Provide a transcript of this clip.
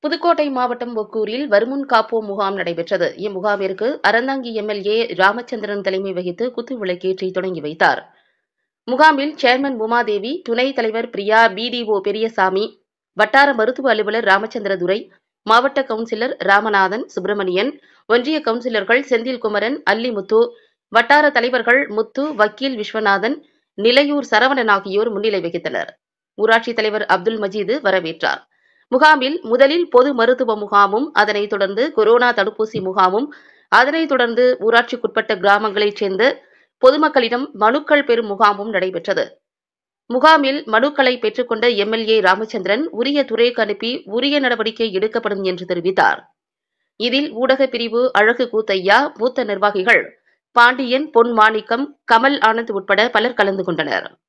புதுக்கோட்டை மாவட்டம் ஒக்கூரில் வருமுன் காப்போம் முகாம் நடைபெற்றது இம்முகாமிற்கு அறந்தாங்கி எம்எல்ஏ ராமச்சந்திரன் தலைமை வகித்து குத்துவிளக்கேற்றி தொடங்கி வைத்தார் முகாமில் சேர்மன் உமாதேவி துணைத் தலைவர் பிரியா பிடிஓ பெரியசாமி வட்டார மருத்துவ அலுவலர் ராமச்சந்திரதுரை மாவட்ட கவுன்சிலர் ராமநாதன் சுப்பிரமணியன் ஒன்றிய கவுன்சிலர்கள் செந்தில்குமரன் அல்லிமுத்து வட்டார தலைவர்கள் முத்து வக்கீல் விஸ்வநாதன் நிலையூர் சரவணன் ஆகியோர் முன்னிலை வகித்தனர் ஊராட்சித் தலைவர் அப்துல் மஜீது வரவேற்றார் முகாமில் முதலில் பொது மருத்துவ முகாமும் அதனைத் தொடர்ந்து கொரோனா தடுப்பூசி முகாமும் அதனைத் தொடர்ந்து ஊராட்சிக்குட்பட்ட கிராமங்களைச் சேர்ந்த பொதுமக்களிடம் மனுக்கள் பெறும் முகாமும் நடைபெற்றது முகாமில் மனுக்களை பெற்றுக்கொண்ட எம்எல்ஏ ராமச்சந்திரன் உரிய துறைக்கு அனுப்பி உரிய நடவடிக்கை எடுக்கப்படும் என்று தெரிவித்தார் இதில் ஊடகப் பிரிவு அழகு கூத்தையா மூத்த நிர்வாகிகள் பாண்டியன் பொன் மாணிக்கம் கமல் ஆனந்த் உட்பட பலர் கலந்து கொண்டனர்